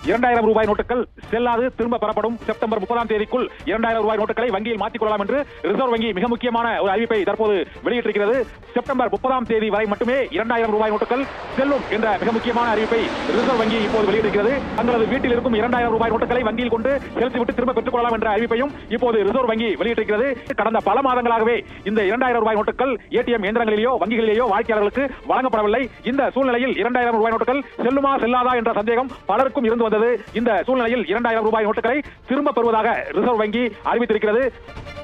இரண்டாயிரம் ரூபாய் நோட்டுகள் செல்லாது திரும்ப பெறப்படும் செப்டம்பர் முப்பதாம் தேதிக்குள் இரண்டாயிரம் ரூபாய் நோட்டுகளை வங்கியில் மாற்றிக் கொள்ளலாம் என்று ரிசர்வ் வங்கி மிக முக்கியமான ஒரு அறிவிப்பை தற்போது வெளியிட்டிருக்கிறது செப்டம்பர் முப்பதாம் தேதி வரை மட்டுமே இரண்டாயிரம் ரூபாய் நோட்டுகள் செல்லும் என்ற மிக முக்கியமான அறிவிப்பை ரிசர்வ் வங்கி இப்போது வெளியிட்டிருக்கிறது தங்களது வீட்டில் இருக்கும் இரண்டாயிரம் ரூபாய் நோட்டுகளை வங்கியில் கொண்டு செலுத்திவிட்டு திரும்ப பெற்றுக் கொள்ளலாம் என்ற அறிவிப்பையும் இப்போது ரிசர்வ் வங்கி வெளியிட்டிருக்கிறது கடந்த பல மாதங்களாகவே இந்த இரண்டாயிரம் ரூபாய் நோட்டுகள் ஏடிஎம் இயந்திரங்களிலேயோ வங்கிகளிலேயோ வாடிக்கையாளர்களுக்கு வழங்கப்படவில்லை இந்த சூழ்நிலையில் இரண்டாயிரம் ரூபாய் நோட்டுகள் செல்லுமா செல்லாதா என்ற சந்தேகம் பலருக்கும் இருந்து வந்தது இந்த சூழ்நிலையில் இரண்டாயிரம் ரூபாய் நோட்டுகளை திரும்ப பெறுவதாக ரிசர்வ் வங்கி அறிவித்திருக்கிறது